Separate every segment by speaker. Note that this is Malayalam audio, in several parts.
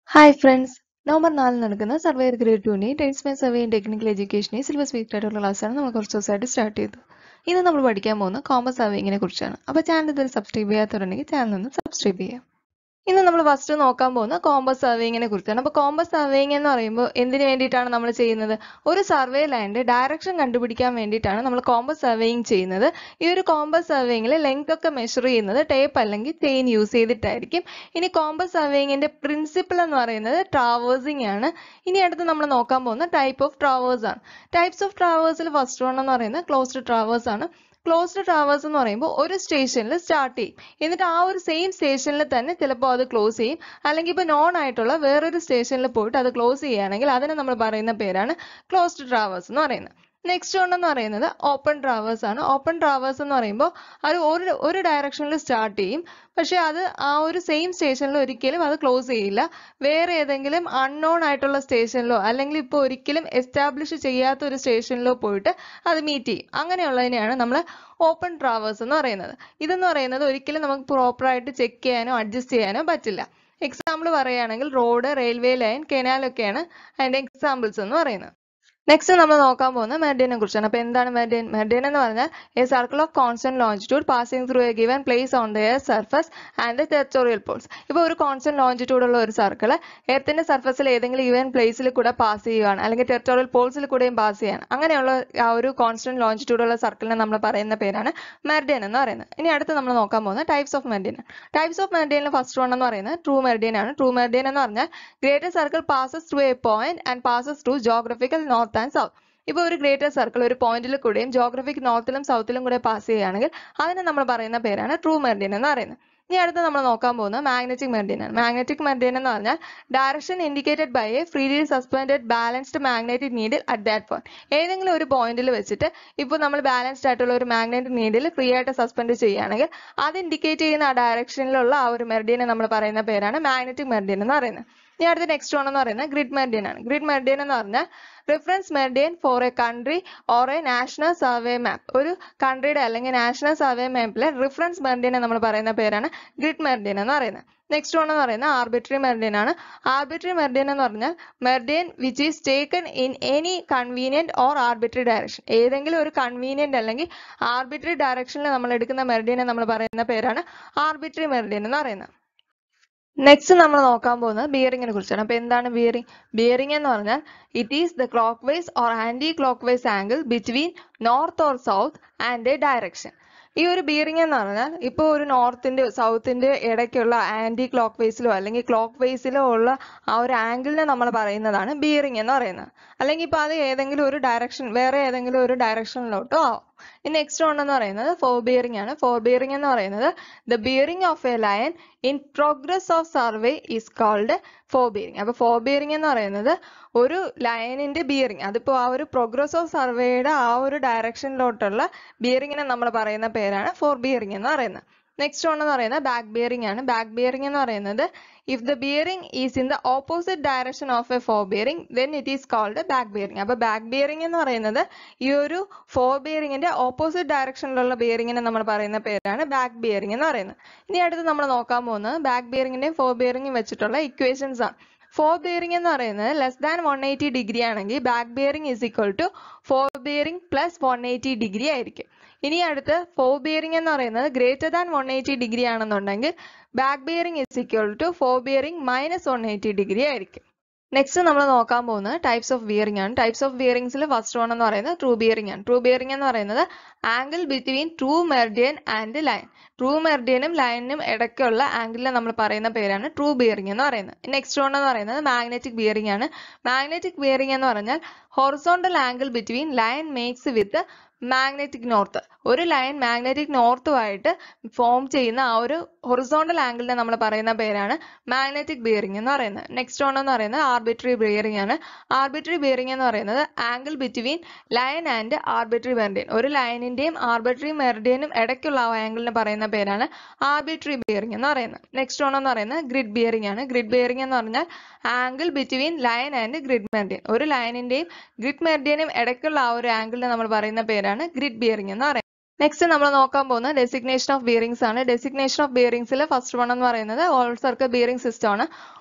Speaker 1: ഹായ് ഫ്രണ്ട്സ് നവംബർ നാലിന് നടക്കുന്ന സർവേർ ഗ്രേഡ് ടുവിൻ്റെ ട്രേഡ്സ്മാൻ സർവേ ആൻഡ് ടെക്നിക്കൽ എഡ്യൂക്കേഷനെ സിലബസ് വീക്ക് ആയിട്ടുള്ള ക്ലാസ്സാണ് നമ്മൾ കുറച്ച് ദിവസമായിട്ട് സ്റ്റാർട്ട് ചെയ്തു ഇന്ന് നമ്മൾ പഠിക്കാൻ പോകുന്ന കോമേഴ്സ് സർവേയിങ്ങിനെ കുറിച്ചാണ് അപ്പോൾ ചാനൽ ഇതിൽ സബ്സ്ക്രൈബ് ചെയ്യാത്തവരുണ്ടെങ്കിൽ ചാനൽ ഒന്ന് സബ്സ്ക്രൈബ് ചെയ്യാം ഇന്ന് നമ്മൾ ഫസ്റ്റ് നോക്കാൻ പോകുന്ന കോമ്പസ് സർവേയിങ്ങിനെ കുറിച്ചാണ് അപ്പോൾ കോമ്പസ് സർവേയിങ് എന്ന് പറയുമ്പോൾ എന്തിനു വേണ്ടിയിട്ടാണ് നമ്മൾ ചെയ്യുന്നത് ഒരു സർവേ ലൈനിന്റെ ഡയറക്ഷൻ കണ്ടുപിടിക്കാൻ വേണ്ടിയിട്ടാണ് നമ്മൾ കോമ്പസ് സർവേയിങ് ചെയ്യുന്നത് ഈ ഒരു കോമ്പസ് സർവേയിങ്ങിൽ ലെങ്ത് ഒക്കെ മെഷർ ചെയ്യുന്നത് ടേപ്പ് അല്ലെങ്കിൽ ചെയിൻ യൂസ് ചെയ്തിട്ടായിരിക്കും ഇനി കോമ്പസ് സർവേയിങ്ങിന്റെ പ്രിൻസിപ്പിൾ എന്ന് പറയുന്നത് ട്രാവേഴ്സിംഗ് ആണ് ഇനി അടുത്ത് നമ്മൾ നോക്കാൻ പോകുന്ന ടൈപ്പ് ഓഫ് ട്രാവേഴ്സ് ആണ് ടൈപ്സ് ഓഫ് ട്രാവേഴ്സിൽ ഫസ്റ്റ് വൺ എന്ന് പറയുന്നത് ക്ലോസ്ഡ് ട്രാവേഴ്സ് ആണ് ക്ലോസ്ഡ് ട്രാവേഴ്സ് എന്ന് പറയുമ്പോൾ ഒരു സ്റ്റേഷനിൽ സ്റ്റാർട്ട് ചെയ്യും എന്നിട്ട് ആ ഒരു സെയിം സ്റ്റേഷനിൽ തന്നെ ചിലപ്പോൾ അത് ക്ലോസ് ചെയ്യും അല്ലെങ്കിൽ ഇപ്പോൾ നോൺ ആയിട്ടുള്ള വേറൊരു സ്റ്റേഷനിൽ പോയിട്ട് അത് ക്ലോസ് ചെയ്യുകയാണെങ്കിൽ അതിനെ നമ്മൾ പറയുന്ന പേരാണ് ക്ലോസ്ഡ് ട്രാവേഴ്സ് എന്ന് പറയുന്നത് നെക്സ്റ്റ് വൺ എന്ന് പറയുന്നത് ഓപ്പൺ ട്രാവേഴ്സ് ആണ് ഓപ്പൺ ട്രാവേഴ്സ് എന്ന് പറയുമ്പോൾ അത് ഒരു ഒരു ഡയറക്ഷനിൽ സ്റ്റാർട്ട് ചെയ്യും പക്ഷേ അത് ആ ഒരു സെയിം സ്റ്റേഷനിൽ ഒരിക്കലും അത് ക്ലോസ് ചെയ്യില്ല വേറെ ഏതെങ്കിലും അൺനോൺ ആയിട്ടുള്ള സ്റ്റേഷനിലോ അല്ലെങ്കിൽ ഇപ്പോൾ ഒരിക്കലും എസ്റ്റാബ്ലിഷ് ചെയ്യാത്ത ഒരു സ്റ്റേഷനിലോ പോയിട്ട് അത് മീറ്റ് ചെയ്യും അങ്ങനെയുള്ളതിനെയാണ് നമ്മൾ ഓപ്പൺ ട്രാവേഴ്സ് എന്ന് പറയുന്നത് ഇതെന്ന് പറയുന്നത് ഒരിക്കലും നമുക്ക് പ്രോപ്പറായിട്ട് ചെക്ക് ചെയ്യാനോ അഡ്ജസ്റ്റ് ചെയ്യാനോ പറ്റില്ല എക്സാമ്പിൾ പറയുകയാണെങ്കിൽ റോഡ് റെയിൽവേ ലൈൻ കെനാലൊക്കെയാണ് അതിൻ്റെ എക്സാമ്പിൾസ് എന്ന് പറയുന്നത് നെക്സ്റ്റ് നമ്മൾ നോക്കാൻ പോകുന്നത് മെർഡിയനെ കുറിച്ചാണ് അപ്പോൾ എന്താണ് മെർഡിയൻ മെർഡിയൻ എന്ന് പറഞ്ഞാൽ a circle of constant longitude passing through a given place on the air surface and the territorial poles ഇപ്പോൾ ഒരു കോൺസ്റ്റന്റ് ലോഞ്ചിറ്റ്യൂഡ് ഉള്ള ഒരു സർക്കിൾ എർത്തിന്റെ സർഫസിൽ ഏതെങ്കിലും ഗിവൻ പ്ലേസിൽ കൂടെ പാസ് ചെയ്യുകയാണ് അല്ലെങ്കിൽ ടെറിട്ടോറിയൽ പോൾസിൽ കൂടെയും പാസ് ചെയ്യാണ് അങ്ങനെയുള്ള ആ ഒരു കോൺസ്റ്റന്റ് ലോഞ്ചിറ്റ്യൂഡ് ഉള്ള സർക്കിളിനെ നമ്മൾ പറയുന്ന പേരാണ് മെർഡിയൻ എന്ന് പറയുന്നത് ഇനി അടുത്ത് നമ്മൾ നോക്കാൻ പോകുന്നത് types of meridian types of മെർഡിയനിൽ ഫസ്റ്റ് വൺ എന്ന് പറയുന്നത് ട്രൂ മെർഡിയൻ ആണ് ട്രൂ മെർഡിയൻ എന്ന് പറഞ്ഞാൽ greater circle passes through a point and passes through geographical north and south ഇപ്പോൾ ഒരു ഗ്രേറ്റർ സർക്കിൾ ഒരു പോയിന്റിൽ കൂടെയും ജോഗ്രഫിക് നോർത്തിലും സൗത്തിലും കൂടെ പാസ് ചെയ്യുകയാണെങ്കിൽ അതിനെ നമ്മൾ പറയുന്ന പേരാണ് ട്രൂ മെർഡിയൻ എന്ന് പറയുന്നത് ഇനി അടുത്ത് നമ്മൾ നോക്കാൻ പോകുന്നത് മാഗ്നറ്റിക് മെർഡിയൻ ആണ് മാഗ്നറ്റിക് മെർഡിയൻ എന്ന് പറഞ്ഞാൽ direction indicated by a freely suspended balanced magnetic needle at that point ഏതെങ്കിലും ഒരു പോയിന്റിൽ വെച്ചിട്ട് ഇപ്പോൾ നമ്മൾ ബാലൻസ്ഡ് ആയിട്ടുള്ള ഒരു മാഗ്നറ്റിക് നീഡിൽ ഫ്രീ ആയിട്ട് സസ്പെൻഡ് ചെയ്യുകയാണെങ്കിൽ അത് ഇൻഡിക്കേറ്റ് ചെയ്യുന്ന ആ ഡയറക്ഷനിലുള്ള ആ ഒരു മെർഡിയനെ നമ്മൾ പറയുന്ന പേരാണ് മാഗ്നറ്റിക് മെർഡിയൻ എന്ന് പറയുന്നത് ഇനി അടുത്ത നെക്സ്റ്റ് വൺ എന്ന് പറയുന്നത് ഗ്രിഡ് മെർഡിയൻ ആണ് ഗ്രിഡ് മെർഡിയൻ എന്ന് പറഞ്ഞാൽ reference meridian for a country or a national survey map ഒരു കൺട്രിയുടെ അല്ലെങ്കിൽ നാഷണൽ സർവേ മാപ്പിലെ റിഫറൻസ് മെർഡിയനെ നമ്മൾ പറയുന്ന പേരാണ് ഗ്രിഡ് മെർഡിയൻ എന്ന് പറയുന്നത് നെക്സ്റ്റ് വൺ എന്ന് പറയുന്നത് ആർബിട്രറി മെർഡിയൻ ആണ് ആർബിട്രറി മെർഡിയൻ എന്ന് പറഞ്ഞാൽ meridian which is taken in any convenient or arbitrary direction ഏതെങ്കിലും ഒരു കൺവീനിയന്റ് അല്ലെങ്കിൽ ആർബിട്രറി ഡയറക്ഷനിൽ നമ്മൾ എടുക്കുന്ന മെർഡിയനെ നമ്മൾ പറയുന്ന പേരാണ് ആർബിട്രറി മെർഡിയൻ എന്ന് പറയുന്നത് നെക്സ്റ്റ് നമ്മൾ നോക്കാൻ പോകുന്നത് ബിയറിങ്ങിനെ കുറിച്ചാണ് അപ്പോൾ എന്താണ് ബിയറിംഗ് ബിയറിംഗ് എന്ന് പറഞ്ഞാൽ it is the clockwise or anti clockwise angle between north or south and a direction ഈ ഒരു ബിയറിംഗ് എന്ന് പറഞ്ഞാൽ ഇപ്പോൾ ഒരു നോർത്തിന്റെ സൗത്തിന്റെ ഇടയ്ക്കുള്ള ആന്റി ക്ലോക്ക് വൈസിലോ അല്ലെങ്കിൽ ക്ലോക്ക് വൈസിലോ ഉള്ള ആ ഒരു ആംഗിളിനെ നമ്മൾ പറയുന്നതാണ് ബിയറിംഗ് എന്ന് പറയുന്നത് അല്ലെങ്കിൽ ഇപ്പോൾ അത് ഏതെങ്കിലും ഒരു ഡയറക്ഷൻ വേറെ ഏതെങ്കിലും ഒരു ഡയറക്ഷനിലോട്ടോ ആവും ഇനി നെക്സ്റ്റ് വൺ എന്ന് പറയുന്നത് ഫോർ ബിയറിംഗ് ആണ് ഫോർ ബിയറിംഗ് എന്ന് പറയുന്നത് the bearing of a line in progress of survey is called fore bearing അപ്പോൾ ഫോർ ബിയറിംഗ് എന്ന് പറയുന്നത് ഒരു ലയനിന്റെ ബിയറിംഗ് അതിപ്പോൾ ആ ഒരു പ്രോഗ്രസ് ഓഫ് സർവേയുടെ ആ ഒരു ഡയറക്ഷനിലോട്ടുള്ള ബിയറിംഗിനെ നമ്മൾ പറയുന്ന പേരാണ് ഫോർ ബിയറിംഗ് എന്ന് പറയുന്നത് നെക്സ്റ്റ് വൺ എന്ന് പറയുന്നത് ബാക്ക് ബിയറിംഗ് ആണ് ബാക്ക് ബിയറിംഗ് എന്ന് പറയുന്നത് if the bearing is in the opposite direction of a fore bearing then it is called back bearing അപ്പോൾ ബാക്ക് ബിയറിംഗ് എന്ന് പറയുന്നത് ഈ ഒരു ഫോർ ബിയറിംഗിന്റെ ഓപ്പോസിറ്റ് ഡയറക്ഷനിലുള്ള ബിയറിംഗിനെ നമ്മൾ പറയുന്ന പേരാണ് ബാക്ക് ബിയറിംഗ് എന്ന് പറയുന്നത് ഇനി അടുത്ത് നമ്മൾ നോക്കാൻ പോകുന്നത് ബാക്ക് ബിയറിംഗിന്റെയും ഫോർ ബിയറിംഗും വെച്ചിട്ടുള്ള ഇക്വേഷൻസ് ആണ് ഫോർ ബിയറിംഗ് എന്ന് പറയുന്നത് less than one eighty degree ആണെങ്കിൽ back bearing is equal to fore bearing plus one eighty degree ആയിരിക്കും ഇനി അടുത്ത് ഫോർ ബിയറിംഗ് എന്ന് പറയുന്നത് greater than one eighty degree ആണെന്നുണ്ടെങ്കിൽ back bearing is equal to fore bearing minus one eighty degree ആയിരിക്കും നെക്സ്റ്റ് നമ്മൾ നോക്കാൻ പോകുന്നത് ടൈപ്സ് ഓഫ് ബിയറിംഗ് ആണ് ടൈപ്സ് ഓഫ് ബിയറിംഗ്സിൽ ഫസ്റ്റ് വൺ എന്ന് പറയുന്നത് ട്രൂ ബിയറിംഗ് ആണ് ട്രൂ ബിയറിംഗ് എന്ന് പറയുന്നത് angle between true meridian and line true മെർഡിയനും ലൈനിനും ഇടയ്ക്കുള്ള ആംഗിളിനെ നമ്മൾ പറയുന്ന പേരാണ് ട്രൂ ബിയറിംഗ് എന്ന് പറയുന്നത് നെക്സ്റ്റ് വൺ എന്ന് പറയുന്നത് മാഗ്നറ്റിക് ബിയറിംഗ് ആണ് മാഗ്നറ്റിക് ബിയറിംഗ് എന്ന് പറഞ്ഞാൽ horizontal angle between line makes with magnetic north ഒരു ലൈൻ മാഗ്നറ്റിക് നോർത്തുമായിട്ട് ഫോം ചെയ്യുന്ന ആ ഒരു ഹൊറിസോണ്ടൽ ആംഗിളിനെ നമ്മൾ പറയുന്ന പേരാണ് മാഗ്നറ്റിക് ബിയറിംഗ് എന്ന് പറയുന്നത് നെക്സ്റ്റ് വൺ എന്ന് പറയുന്നത് ആർബിട്രറി ബിയറിംഗ് ആണ് ആർബിട്രറി ബിയറിംഗ് എന്ന് പറയുന്നത് angle between line and arbitrary meridian ഒരു ലൈനിന്റെയും ആർബിട്രറി മെറിഡിയനും ഇടയ്ക്കുള്ള ആ ആംഗിളിനെ പറയുന്ന പേരാണ് ആർബിട്രറി ബിയറിംഗ് എന്ന് പറയുന്നത് നെക്സ്റ്റ് വൺ എന്ന് പറയുന്നത് ഗ്രിഡ് ബിയറിംഗ് ആണ് ഗ്രിഡ് ബിയറിംഗ് എന്ന് പറഞ്ഞാൽ angle between line and grid meridian ഒരു ലൈനിന്റെയും ഗ്രിഡ് മെറിഡിയനും ഇടയ്ക്കുള്ള ആ ഒരു ആംഗിളിനെ നമ്മൾ പറയുന്ന പേരാണ് ഗ്രിഡ് ബിയറിംഗ് എന്ന് പറയുന്നത് നെക്സ്റ്റ് നമ്മൾ നോക്കാൻ പോകുന്നത് ഡെസിഗ്നേഷൻ ഓഫ് ബിയറിംഗ്സ് ആണ് ഡെസിഗ്നേഷൻ ഓഫ് ബിയറിംഗ്സിൽ ഫസ്റ്റ് വൺ എന്ന് പറയുന്നത് ഓൾ സർക്കിൾ ബിയറിംഗ് സിസ്റ്റം ആണ്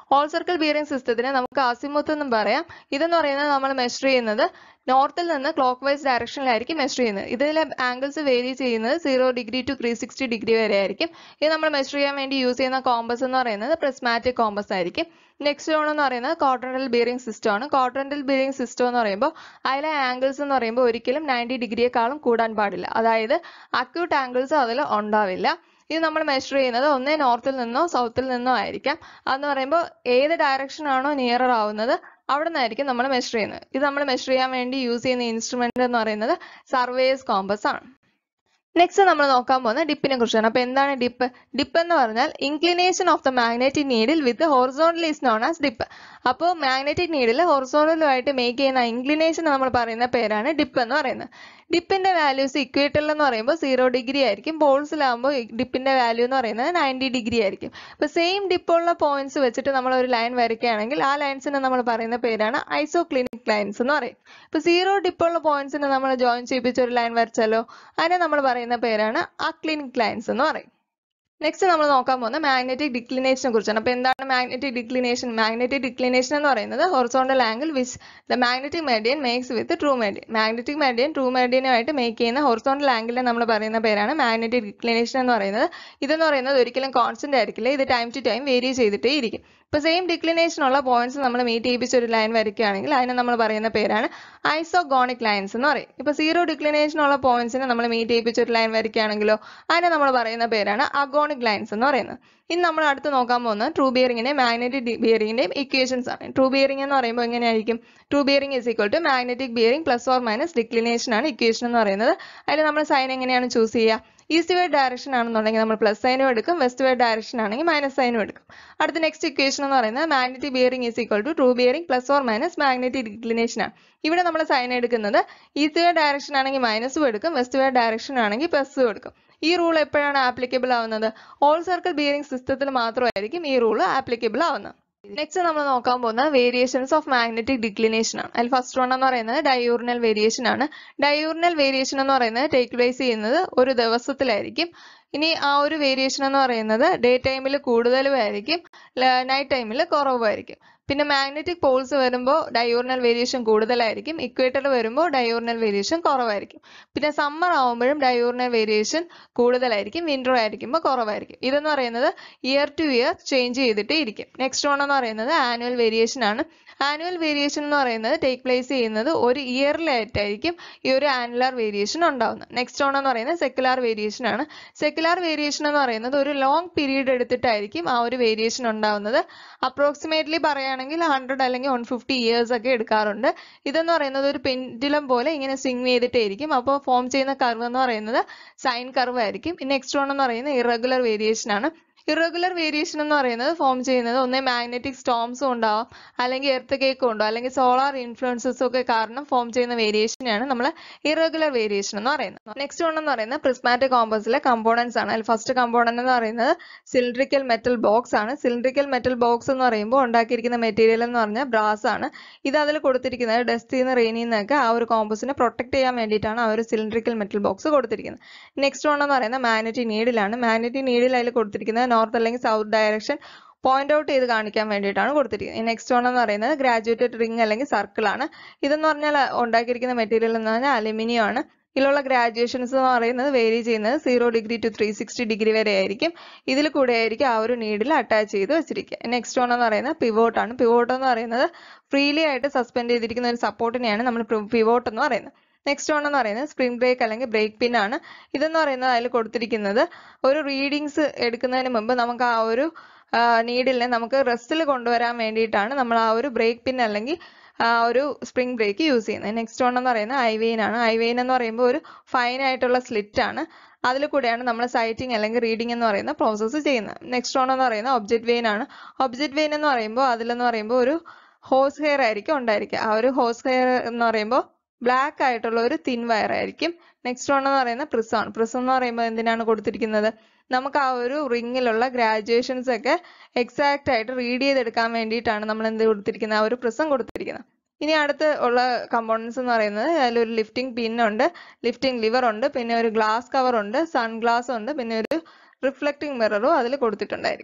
Speaker 1: ഹോൾ സർക്കിൾ ബിയറിംഗ് സിസ്റ്റത്തിനെ നമുക്ക് അസിമുത്ത് എന്നും പറയാം ഇതെന്ന് പറയുന്നത് നമ്മൾ മെഷർ ചെയ്യുന്നത് നോർത്തിൽ നിന്ന് ക്ലോക്ക് വൈസ് ഡയറക്ഷനിലായിരിക്കും മെഷർ ചെയ്യുന്നത് ഇതിലെ ആംഗിൾസ് വേരി ചെയ്യുന്നത് zero degree to three sixty degree വരെ ആയിരിക്കും ഇത് നമ്മൾ മെഷർ ചെയ്യാൻ വേണ്ടി യൂസ് ചെയ്യുന്ന കോമ്പസ് എന്ന് പറയുന്നത് പ്രിസ്മാറ്റിക് കോമ്പസ് ആയിരിക്കും നെക്സ്റ്റ് വൺ എന്ന് പറയുന്നത് കോർട്ടറൽ ബിയറിംഗ് സിസ്റ്റം ആണ് കോർട്ടറൽ ബിയറിംഗ് സിസ്റ്റം എന്ന് പറയുമ്പോൾ അതിലെ ആംഗിൾസ് എന്ന് പറയുമ്പോൾ ഒരിക്കലും നയൻറ്റി ഡിഗ്രിയെക്കാളും കൂടാൻ പാടില്ല അതായത് അക്യൂട്ട് ആംഗിൾസ് അതിൽ ഉണ്ടാവില്ല ഇത് നമ്മൾ മെഷർ ചെയ്യുന്നത് ഒന്നേ നോർത്തിൽ നിന്നോ സൗത്തിൽ നിന്നോ ആയിരിക്കാം അതെന്ന് പറയുമ്പോൾ ഏത് ഡയറക്ഷൻ ആണോ നിയറർ ആവുന്നത് അവിടെ നിന്നായിരിക്കും നമ്മൾ മെഷർ ചെയ്യുന്നത് ഇത് നമ്മൾ മെഷർ ചെയ്യാൻ വേണ്ടി യൂസ് ചെയ്യുന്ന ഇൻസ്ട്രുമെന്റ് എന്ന് പറയുന്നത് സർവേസ് കോമ്പസ് ആണ് നെക്സ്റ്റ് നമ്മൾ നോക്കാൻ പോകുന്നത് ഡിപ്പിനെ കുറിച്ചാണ് അപ്പൊ എന്താണ് ഡിപ്പ് ഡിപ്പ് എന്ന് പറഞ്ഞാൽ inclination of the magnetic needle with horizontal is known as dip അപ്പോൾ മാഗ്നറ്റിക് നീഡിൽ ഹൊറിസോണ്ടലുമായിട്ട് മേക്ക് ചെയ്യുന്ന ഇൻക്ലിനേഷൻ നമ്മൾ പറയുന്ന പേരാണ് ഡിപ്പ് എന്ന് പറയുന്നത് ഡിപ്പിന്റെ വാല്യൂസ് ഇക്വേറ്ററിൽ എന്ന് പറയുമ്പോൾ സീറോ ഡിഗ്രി ആയിരിക്കും പോൾസിലാകുമ്പോൾ ഡിപ്പിന്റെ വാല്യൂ എന്ന് പറയുന്നത് നയൻറ്റി ഡിഗ്രി ആയിരിക്കും അപ്പൊ സെയിം ഡിപ്പുള്ള പോയിന്റ്സ് വെച്ചിട്ട് നമ്മൾ ഒരു ലൈൻ വരയ്ക്കുകയാണെങ്കിൽ ആ ലൈൻസിനെ നമ്മൾ പറയുന്ന പേരാണ് ഐസോക്ലിനിക് ലൈൻസ് എന്ന് പറയും ഇപ്പൊ സീറോ ഡിപ്പുള്ള പോയിന്റ്സിനെ നമ്മൾ ജോയിൻ ചെയ്യിപ്പിച്ച ഒരു ലൈൻ വരച്ചാലോ അതിനെ നമ്മൾ പറയുന്ന പേരാണ് അക്ലിനിക് ലൈൻസ് എന്ന് പറയും നെക്സ്റ്റ് നമ്മൾ നോക്കാൻ പോകുന്ന മാഗ്നറ്റിക് ഡിക്ലിനേഷനെ കുറിച്ചാണ് അപ്പൊ എന്താണ് മാഗ്നറ്റിക് ഡിക്ലിനേഷൻ മാഗ്നറ്റിക് ഡിക്ലിനേഷൻ എന്ന് പറയുന്നത് horizontal angle which the magnetic meridian makes with true meridian magnetic meridian true മെഡിയനുമായിട്ട് മേക്ക് ചെയ്യുന്ന ഹൊറിസോണ്ടൽ ആംഗിളിനെ നമ്മൾ പറയുന്ന പേരാണ് മാഗ്നറ്റിക് ഡിക്ലിനേഷൻ എന്ന് പറയുന്നത് ഇതെന്ന് പറയുന്നത് ഒരിക്കലും കോൺസ്റ്റന്റ് ആയിരിക്കില്ല ഇത് ടൈം ടു ടൈം വേരി ചെയ്തിട്ടേ ഇരിക്കും ഇപ്പൊ സെയിം ഡിക്ലിനേഷൻ ഉള്ള പോയിന്റ്സ് നമ്മൾ മീറ്റ് ചെയ്യിപ്പിച്ച ഒരു ലൈൻ വരയ്ക്കുകയാണെങ്കിൽ അതിനെ നമ്മൾ പറയുന്ന പേരാണ് ഐസോഗോണിക് ലൈൻസ് എന്ന് പറയും ഇപ്പൊ സീറോ ഡിക്ലിനേഷൻ ഉള്ള പോയിന്റ്സിനെ നമ്മൾ മീറ്റ് ചെയ്യിപ്പിച്ച ഒരു ലൈൻ വരയ്ക്കുകയാണെങ്കിലോ അതിനെ നമ്മൾ പറയുന്ന പേരാണ് അഗോണിക് ലൈൻസ് എന്ന് പറയുന്നത് ഇനി നമ്മൾ അടുത്ത് നോക്കാൻ പോകുന്നത് ട്രൂ ബിയറിംഗിന്റെയും മാഗ്നറ്റിക് ബിയറിംഗിന്റെയും ഇക്വേഷൻസ് ആണ് ട്രൂ ബിയറിംഗ് എന്ന് പറയുമ്പോൾ എങ്ങനെയായിരിക്കും true bearing is equal to magnetic bearing plus or minus declination ആണ് ഇക്വേഷൻ എന്ന് പറയുന്നത് അതിൽ നമ്മൾ സൈൻ എങ്ങനെയാണ് ചൂസ് ചെയ്യുക ഈസ്റ്റ് വേർഡ് ഡയറക്ഷൻ ആണെന്നുണ്ടെങ്കിൽ നമ്മൾ പ്ലസ് സൈനും എടുക്കും വെസ്റ്റ് വേർഡ് ഡയറക്ഷൻ ആണെങ്കിൽ മൈനസ് സൈനും എടുക്കും അടുത്ത നെക്സ്റ്റ് ഇക്വേഷൻ എന്ന് പറയുന്നത് magnetic bearing is equal to true bearing plus or minus magnetic declination ആണ് ഇവിടെ നമ്മൾ സൈൻ എടുക്കുന്നത് ഈസ്റ്റ് വേർഡ് ഡയറക്ഷൻ ആണെങ്കിൽ മൈനസും എടുക്കും വെസ്റ്റ് വേർഡ് ഡയറക്ഷൻ ആണെങ്കിൽ പ്ലസും എടുക്കും ഈ റൂൾ എപ്പോഴാണ് ആപ്ലിക്കബിൾ ആവുന്നത് ഓൾ സർക്കിൾ ബിയറിംഗ് സിസ്റ്റത്തിൽ മാത്രമായിരിക്കും ഈ റൂൾ ആപ്ലിക്കബിൾ ആവുന്നത് നെക്സ്റ്റ് നമ്മൾ നോക്കാൻ പോകുന്നത് വേരിയേഷൻസ് ഓഫ് മാഗ്നറ്റിക് ഡിക്ലിനേഷൻ ആണ് അതിൽ ഫസ്റ്റ് വൺ എന്ന് പറയുന്നത് ഡയൂറിനൽ വേരിയേഷൻ ആണ് ഡയൂറിനൽ വേരിയേഷൻ എന്ന് പറയുന്നത് ടേക്ക് പ്ലേസ് ചെയ്യുന്നത് ഒരു ദിവസത്തിലായിരിക്കും ഇനി ആ ഒരു വേരിയേഷൻ എന്ന് പറയുന്നത് ഡേ ടൈമിൽ കൂടുതലും ആയിരിക്കും നൈറ്റ് ടൈമിൽ കുറവായിരിക്കും പിന്നെ മാഗ്നറ്റിക് പോൾസ് വരുമ്പോൾ ഡയോറിനൽ വേരിയേഷൻ കൂടുതലായിരിക്കും ഇക്വേറ്റർ വരുമ്പോൾ ഡയോറിനൽ വേരിയേഷൻ കുറവായിരിക്കും പിന്നെ സമ്മർ ആവുമ്പോഴും ഡയോറിനൽ വേരിയേഷൻ കൂടുതലായിരിക്കും വിന്റർ ആയിരിക്കുമ്പോൾ കുറവായിരിക്കും ഇതെന്ന് പറയുന്നത് ഇയർ ടു ഇയർ ചേഞ്ച് ചെയ്തിട്ടേ ഇരിക്കും നെക്സ്റ്റ് വൺ എന്ന് പറയുന്നത് ആനുവൽ വേരിയേഷൻ ആണ് ആനുവൽ വേരിയേഷൻ എന്ന് പറയുന്നത് ടേക്ക് പ്ലേസ് ചെയ്യുന്നത് ഒരു ഇയറിലായിട്ടായിരിക്കും ഈ ഒരു ആനുവലാർ വേരിയേഷൻ ഉണ്ടാവുന്നത് നെക്സ്റ്റ് വൺ എന്ന് പറയുന്നത് സെക്കുലാർ വേരിയേഷൻ ആണ് സെക്കുലാർ വേരിയേഷൻ എന്ന് പറയുന്നത് ഒരു ലോങ് പീരീഡ് എടുത്തിട്ടായിരിക്കും ആ ഒരു വേരിയേഷൻ ഉണ്ടാവുന്നത് അപ്രോക്സിമേറ്റ്ലി പറയുകയാണെങ്കിൽ ഹൺഡ്രഡ് അല്ലെങ്കിൽ വൺ ഫിഫ്റ്റി ഇയേഴ്സ് ഒക്കെ എടുക്കാറുണ്ട് ഇതെന്ന് പറയുന്നത് ഒരു പെൻഡുലം പോലെ ഇങ്ങനെ സ്വിങ് ചെയ്തിട്ടേ ഇരിക്കും അപ്പോൾ ഫോം ചെയ്യുന്ന കർവ് എന്ന് പറയുന്നത് സൈൻ കർവ് ആയിരിക്കും നെക്സ്റ്റ് വൺ എന്ന് പറയുന്നത് ഇറഗുലർ വേരിയേഷൻ ആണ് ഇറഗുലർ വേരിയേഷൻ എന്ന് പറയുന്നത് ഫോം ചെയ്യുന്നത് ഒന്നേ മാഗ്നറ്റിക് സ്റ്റോംസും ഉണ്ടാവാം അല്ലെങ്കിൽ എർത്ത് കേക്കും ഉണ്ടോ അല്ലെങ്കിൽ സോളാർ ഇൻഫ്ലുവൻസസും ഒക്കെ കാരണം ഫോം ചെയ്യുന്ന വേരിയേഷനെയാണ് നമ്മൾ ഇറഗുലർ വേരിയേഷൻ എന്ന് പറയുന്നത് നെക്സ്റ്റ് വൺ എന്ന് പറയുന്നത് പ്രിസ്മാറ്റിക് കോമ്പസിലെ കമ്പോണൻസ് ആണ് അതിൽ ഫസ്റ്റ് കമ്പോണന്റ് എന്ന് പറയുന്നത് സിലിണ്ട്രിക്കൽ മെറ്റൽ ബോക്സ് ആണ് സിലിണ്ട്രിക്കൽ മെറ്റൽ ബോക്സ് എന്ന് പറയുമ്പോൾ ഉണ്ടാക്കിയിരിക്കുന്ന മെറ്റീരിയൽ എന്ന് പറഞ്ഞാൽ ബ്രാസ് ആണ് ഇത് അതിൽ കൊടുത്തിരിക്കുന്നത് ഡസ്റ്റിൽ നിന്ന് റെയിനിൽ നിന്നൊക്കെ ആ ഒരു കോമ്പസിനെ പ്രൊട്ടക്ട് ചെയ്യാൻ വേണ്ടിയിട്ടാണ് ആ ഒരു സിലിണ്ട്രിക്കൽ മെറ്റൽ ബോക്സ് കൊടുത്തിരിക്കുന്നത് നെക്സ്റ്റ് വൺ എന്ന് പറയുന്നത് മാഗ്നറ്റിക് നീഡിലാണ് മാഗ്നറ്റിക് നീഡിൽ അതിൽ കൊടുത്തിരിക്കുന്നത് നോർത്ത് അല്ലെങ്കിൽ സൗത്ത് ഡയറക്ഷൻ പോയിന്റ് ഔട്ട് ചെയ്ത് കാണിക്കാൻ വേണ്ടിയിട്ടാണ് കൊടുത്തിരിക്കുന്നത് നെക്സ്റ്റ് വൺ എന്ന് പറയുന്നത് ഗ്രാജുവേറ്റഡ് റിംഗ് അല്ലെങ്കിൽ സർക്കിൾ ആണ് ഇതെന്ന് പറഞ്ഞാൽ ഉണ്ടാക്കിയിരിക്കുന്ന മെറ്റീരിയൽ എന്ന് പറഞ്ഞാൽ അലുമിനിയം ആണ് ഇതിലുള്ള ഗ്രാജുവേഷൻസ് എന്ന് പറയുന്നത് വേരി ചെയ്യുന്നത് zero degree to three sixty degree വരെ ആയിരിക്കും ഇതിൽ കൂടെ ആയിരിക്കും ആ ഒരു നീഡിൽ അറ്റാച്ച് ചെയ്ത് വെച്ചിരിക്കുക നെക്സ്റ്റ് വൺ എന്ന് പറയുന്നത് പിവോട്ട് ആണ് പിവോട്ട് എന്ന് പറയുന്നത് ഫ്രീലി ആയിട്ട് സസ്പെൻഡ് ചെയ്തിരിക്കുന്ന ഒരു സപ്പോർട്ടിനെയാണ് നമ്മൾ പിവോട്ട് എന്ന് പറയുന്നത് നെക്സ്റ്റ് വൺ എന്ന് പറയുന്നത് സ്പ്രിംഗ് ബ്രേക്ക് അല്ലെങ്കിൽ ബ്രേക്ക് പിൻ ആണ് ഇതെന്ന് പറയുന്നത് അതിൽ കൊടുത്തിരിക്കുന്നത് ഒരു റീഡിങ്സ് എടുക്കുന്നതിന് മുമ്പ് നമുക്ക് ആ ഒരു നീഡിലിനെ നമുക്ക് റെസ്റ്റിൽ കൊണ്ടുവരാൻ വേണ്ടിയിട്ടാണ് നമ്മൾ ആ ഒരു ബ്രേക്ക് പിൻ അല്ലെങ്കിൽ ആ ഒരു സ്പ്രിംഗ് ബ്രേക്ക് യൂസ് ചെയ്യുന്നത് നെക്സ്റ്റ് വൺ എന്ന് പറയുന്നത് ഐവെയിൻ ആണ് ഐവെയിൻ എന്ന് പറയുമ്പോൾ ഒരു ഫൈൻ ആയിട്ടുള്ള സ്ലിറ്റ് ആണ് അതിൽ കൂടെയാണ് നമ്മൾ സൈറ്റിംഗ് അല്ലെങ്കിൽ റീഡിംഗ് എന്ന് പറയുന്ന പ്രോസസ്സ് ചെയ്യുന്നത് നെക്സ്റ്റ് വൺ എന്ന് പറയുന്നത് ഒബ്ജക്റ്റ് വെയിൻ ആണ് ഒബ്ജക്റ്റ് വെയിൻ എന്ന് പറയുമ്പോൾ അതിലെന്ന് പറയുമ്പോൾ ഒരു ഹോസ് ഹെയർ ആയിരിക്കും ഉണ്ടായിരിക്കുക ആ ഒരു ഹോസ് ഹെയർ എന്ന് പറയുമ്പോൾ ബ്ലാക്ക് ആയിട്ടുള്ള ഒരു തിൻ വയർ ആയിരിക്കും നെക്സ്റ്റ് വൺ എന്ന് പറയുന്നത് പ്രിസം ആണ് പ്രിസം എന്ന് പറയുമ്പോൾ എന്തിനാണ് കൊടുത്തിരിക്കുന്നത് നമുക്ക് ആ ഒരു റിങ്ങിലുള്ള ഗ്രാജുവേഷൻസ് ഒക്കെ എക്സാക്റ്റ് ആയിട്ട് റീഡ് ചെയ്തെടുക്കാൻ വേണ്ടിയിട്ടാണ് നമ്മൾ എന്ത് കൊടുത്തിരിക്കുന്നത് ആ ഒരു പ്രിസം കൊടുത്തിരിക്കുന്നത് ഇനി അടുത്ത് ഉള്ള കമ്പോണൻസ് എന്ന് പറയുന്നത് അതിലൊരു ലിഫ്റ്റിംഗ് പിൻ ഉണ്ട് ലിഫ്റ്റിംഗ് ലിവർ ഉണ്ട് പിന്നെ ഒരു ഗ്ലാസ് കവർ ഉണ്ട് സൺ ഗ്ലാസ് ഉണ്ട് പിന്നെ ഒരു റിഫ്ലക്റ്റിംഗ് മിററും അതിൽ കൊടുത്തിട്ടുണ്ടായിരിക്കും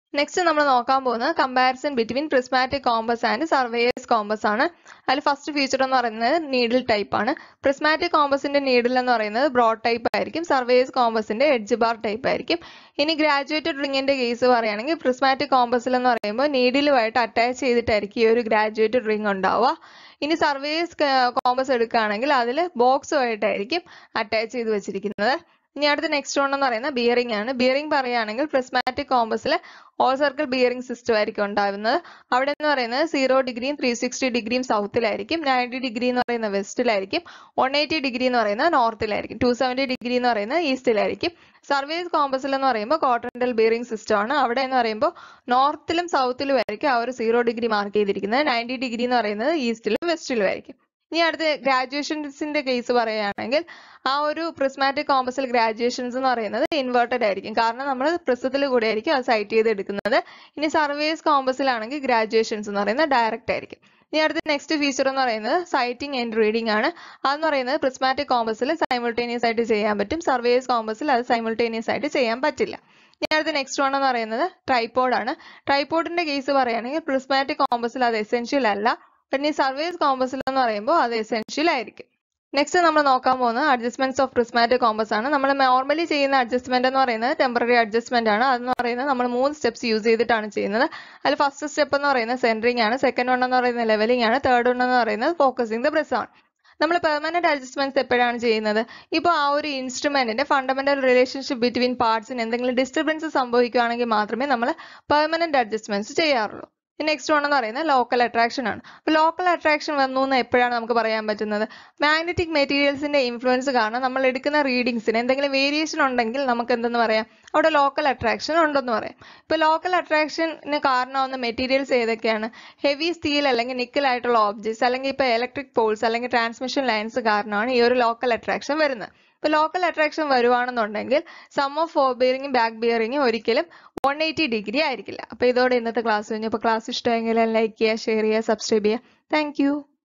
Speaker 1: നെക്സ്റ്റ് നമ്മൾ നോക്കാൻ പോകുന്നത് comparison between prismatic compass and surveyor's compass ആണ് അതിൽ ഫസ്റ്റ് ഫീച്ചർ എന്ന് പറയുന്നത് നീഡിൽ ടൈപ്പ് ആണ് പ്രിസ്മാറ്റിക് കോമ്പസിന്റെ നീഡിൽ എന്ന് പറയുന്നത് ബ്രോഡ് ടൈപ്പ് ആയിരിക്കും സർവേയേഴ്സ് കോമ്പസിന്റെ എഡ്ജ് ബാർ ടൈപ്പ് ആയിരിക്കും ഇനി ഗ്രാജുവേറ്റഡ് റിങ്ങിന്റെ കേസ് പറയുകയാണെങ്കിൽ പ്രിസ്മാറ്റിക് കോമ്പസിൽ എന്ന് പറയുമ്പോൾ നീഡിലുമായിട്ട് അറ്റാച്ച് ചെയ്തിട്ടായിരിക്കും ഈ ഒരു ഗ്രാജുവേറ്റഡ് റിംഗ് ഉണ്ടാവുക ഇനി സർവേയേഴ്സ് കോമ്പസ് എടുക്കുകയാണെങ്കിൽ അതിൽ ബോക്സുമായിട്ടായിരിക്കും അറ്റാച്ച് ചെയ്ത് വെച്ചിരിക്കുന്നത് ഇനി അടുത്ത നെക്സ്റ്റ് വൺ എന്ന് പറയുന്നത് ബിയറിംഗ് ആണ് ബിയറിംഗ് പറയുകയാണെങ്കിൽ പ്രിസ്മാറ്റിക് കോമ്പസിൽ ഓൾ സർക്കിൾ ബിയറിംഗ് സിസ്റ്റം ആയിരിക്കും ഉണ്ടാവുന്നത് അവിടെ എന്ന് പറയുന്നത് സീറോ ഡിഗ്രിയും ത്രീ സിക്സ്റ്റി ഡിഗ്രിയും സൗത്തിലായിരിക്കും നയൻറ്റി ഡിഗ്രി എന്ന് പറയുന്നത് വെസ്റ്റിലായിരിക്കും വൺ എയ്റ്റി ഡിഗ്രി എന്ന് പറയുന്നത് നോർത്തിലായിരിക്കും ടു സെവൻറ്റി ഡിഗ്രി എന്ന് പറയുന്നത് ഈസ്റ്റിലായിരിക്കും സർവേസ് കോമ്പസിൽ എന്ന് പറയുമ്പോൾ കോട്ടണ്ടൽ ബിയറിംഗ് സിസ്റ്റം ആണ് അവിടെ എന്ന് പറയുമ്പോൾ നോർത്തിലും സൗത്തിലും ആയിരിക്കും ആ ഒരു സീറോ ഡിഗ്രി മാർക്ക് ചെയ്തിരിക്കുന്നത് നയൻറ്റി ഡിഗ്രി എന്ന് പറയുന്നത് ഈസ്റ്റിലും വെസ്റ്റിലും ആയിരിക്കും ഇനി അടുത്ത ഗ്രാജുവേഷൻസിന്റെ കേസ് പറയുകയാണെങ്കിൽ ആ ഒരു പ്രിസ്മാറ്റിക് കോമ്പസിൽ ഗ്രാജുവേഷൻസ് എന്ന് പറയുന്നത് ഇൻവേർട്ടഡ് ആയിരിക്കും കാരണം നമ്മൾ പ്രിസത്തിൽ കൂടെ ആയിരിക്കും അത് സൈറ്റ് ചെയ്ത് എടുക്കുന്നത് ഇനി സർവേസ് കോമ്പസിലാണെങ്കിൽ ഗ്രാജുവേഷൻസ് എന്ന് പറയുന്നത് ഡയറക്റ്റ് ആയിരിക്കും ഇനി അടുത്ത നെക്സ്റ്റ് ഫീച്ചർ എന്ന് പറയുന്നത് സൈറ്റിംഗ് ആൻഡ് റീഡിംഗ് ആണ് അതെന്ന് പറയുന്നത് പ്രിസ്മാറ്റിക് കോമ്പസിൽ സൈമിൾട്ടേനിയസ് ആയിട്ട് ചെയ്യാൻ പറ്റും സർവേസ് കോമ്പസിൽ അത് സൈമിൾട്ടേനിയസ് ആയിട്ട് ചെയ്യാൻ പറ്റില്ല ഇനി അടുത്ത നെക്സ്റ്റ് വൺ എന്ന് പറയുന്നത് ട്രൈപോഡ് ആണ് ട്രൈപോഡിന്റെ കേസ് പറയുകയാണെങ്കിൽ പ്രിസ്മാറ്റിക് കോമ്പസിൽ അത് എസെൻഷ്യൽ അല്ല പിന്നെ ഈ സർവേസ് കോമ്പസിൽ എന്ന് പറയുമ്പോൾ അത് എസെൻഷ്യൽ ആയിരിക്കും നെക്സ്റ്റ് നമ്മൾ നോക്കാൻ പോകുന്നത് അഡ്ജസ്റ്റ്മെന്റ്സ് ഓഫ് പ്രിസ്മാറ്റിക് കോമ്പസ് ആണ് നമ്മൾ നോർമലി ചെയ്യുന്ന അഡ്ജസ്റ്റ്മെന്റ് എന്ന് പറയുന്നത് ടെമ്പററി അഡ്ജസ്റ്റ്മെന്റ് ആണ് അതെന്ന് പറയുന്നത് നമ്മൾ മൂന്ന് സ്റ്റെപ്സ് യൂസ് ചെയ്തിട്ടാണ് ചെയ്യുന്നത് അതിൽ ഫസ്റ്റ് സ്റ്റെപ്പ് എന്ന് പറയുന്നത് സെൻറ്ററിംഗ് ആണ് സെക്കൻഡ് വൺ എന്ന് പറയുന്നത് ലെവലിംഗ് ആണ് തേർഡ് വൺ എന്ന് പറയുന്നത് ഫോക്കസിംഗ് ദ ബ്രസ് ആണ് നമ്മൾ പെർമനന്റ് അഡ്ജസ്റ്റ്മെന്റ്സ് എപ്പോഴാണ് ചെയ്യുന്നത് ഇപ്പോൾ ആ ഒരു ഇൻസ്ട്രുമെന്റിന്റെ ഫണ്ടമെന്റൽ റിലേഷൻഷിപ്പ് ബിറ്റ്വീൻ പാർട്സിന് എന്തെങ്കിലും ഡിസ്റ്റർബൻസ് സംഭവിക്കുകയാണെങ്കിൽ മാത്രമേ നമ്മൾ പെർമനന്റ് അഡ്ജസ്റ്റ്മെന്റ്സ് ചെയ്യാറുള്ളൂ നെക്സ്റ്റ് വൺ എന്ന് പറയുന്നത് ലോക്കൽ അട്രാക്ഷൻ ആണ് അപ്പോൾ ലോക്കൽ അട്രാക്ഷൻ വന്നു എന്ന് എപ്പോഴാണ് നമുക്ക് പറയാൻ പറ്റുന്നത് മാഗ്നറ്റിക് മെറ്റീരിയൽസിന്റെ ഇൻഫ്ലുവൻസ് കാരണം നമ്മൾ എടുക്കുന്ന റീഡിങ്സിന് എന്തെങ്കിലും വേരിയേഷൻ ഉണ്ടെങ്കിൽ നമുക്ക് എന്തെന്ന് പറയാം അവിടെ ലോക്കൽ അട്രാക്ഷൻ ഉണ്ടെന്ന് പറയാം ഇപ്പോൾ ലോക്കൽ അട്രാക്ഷന് കാരണമാവുന്ന മെറ്റീരിയൽസ് ഏതൊക്കെയാണ് ഹെവി സ്റ്റീൽ അല്ലെങ്കിൽ നിക്കൽ ആയിട്ടുള്ള ഓബ്ജക്ട്സ് അല്ലെങ്കിൽ ഇപ്പോൾ ഇലക്ട്രിക് പോൾസ് അല്ലെങ്കിൽ ട്രാൻസ്മിഷൻ ലൈൻസ് കാരണമാണ് ഈ ഒരു ലോക്കൽ അട്രാക്ഷൻ വരുന്നത് ഇപ്പോൾ ലോക്കൽ അട്രാക്ഷൻ വരുവാണെന്നുണ്ടെങ്കിൽ സം ഓഫ് ഫോർ ബിയറിംഗും ബാക്ക് ബിയറിംഗും ഒരിക്കലും വൺ എയ്റ്റി ഡിഗ്രി ആയിരിക്കില്ല അപ്പോൾ ഇതോടെ ഇന്നത്തെ ക്ലാസ് കഴിഞ്ഞു അപ്പോൾ ക്ലാസ് ഇഷ്ടമെങ്കിൽ ലൈക്ക് ചെയ്യുക ഷെയർ ചെയ്യുക സബ്സ്ക്രൈബ് ചെയ്യുക താങ്ക്